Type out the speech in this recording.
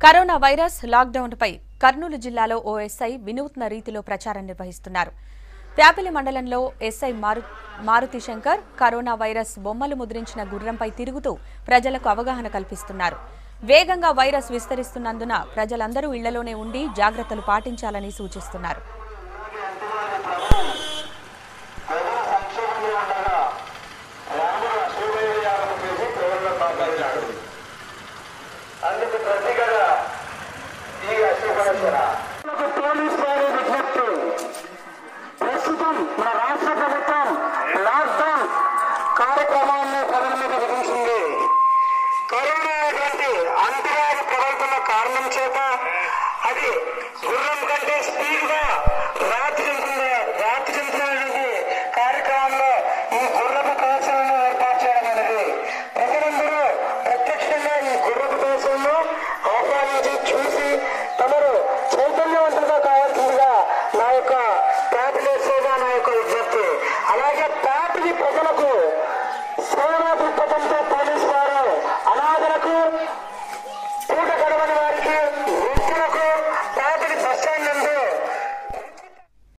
corona virus లాక్డౌన్పై Kurnool జిల్లాలో ఓ SI వినూత్న రీతిలో ప్రచారం నిర్వహిస్తున్నారు ప్యాపిలి మండలంలో ఎస్ఐ మారు మారుతి శంకర్ కరోనా వైరస్ బొమ్మలు ముద్రించిన గుర్రంపై తిరుగుతూ ప్రజలకు అవగాహన కల్పిస్తున్నారు వేగంగా వైరస్ విస్తరిస్తున్నందున ప్రజలందరూ ఇళ్లలోనే ఉండి జాగ్రత్తలు పాటించాలని సూచిస్తున్నారు ప్రజల సంక్షేమంలో ఉండగా రాముడు అశ్వమేధ యాగం చేసి ప్రజలను కాపాడినాడు అందుకు ప్రతిగా ఈ అశ్వపరచన పోలీస్ వారి విజ్ఞప్తి ప్రస్తుతం మన రాష్ట్ర ప్రభుత్వం లాక్డౌన్ కార్యక్రమాన్ని ప్రజల మీద విధించింది కరోనా అనేటువంటి అంతరాలు ప్రబలుతున్న కారణం చేత అది గుర్రం కంటే స్పీడ్ గా రాత్రి చెందుతుంది రాత్రి చెందుతున్నటువంటి కార్యక్రమంలో ఈ గుర్రపు కోసలను ఏర్పాటు చేయడం అనేది ప్రజలందరూ ప్రత్యక్షంగా ఈ గుర్రపు కోసంలో ఆహ్వానించి చూసి తమరు చైతన్యవంతులుగా కావాల్సిందిగా నా యొక్క ప్యాపిలేసేగా నా యొక్క విజ్ఞప్తి అలాగే ప్యాపిలి ప్రజలకు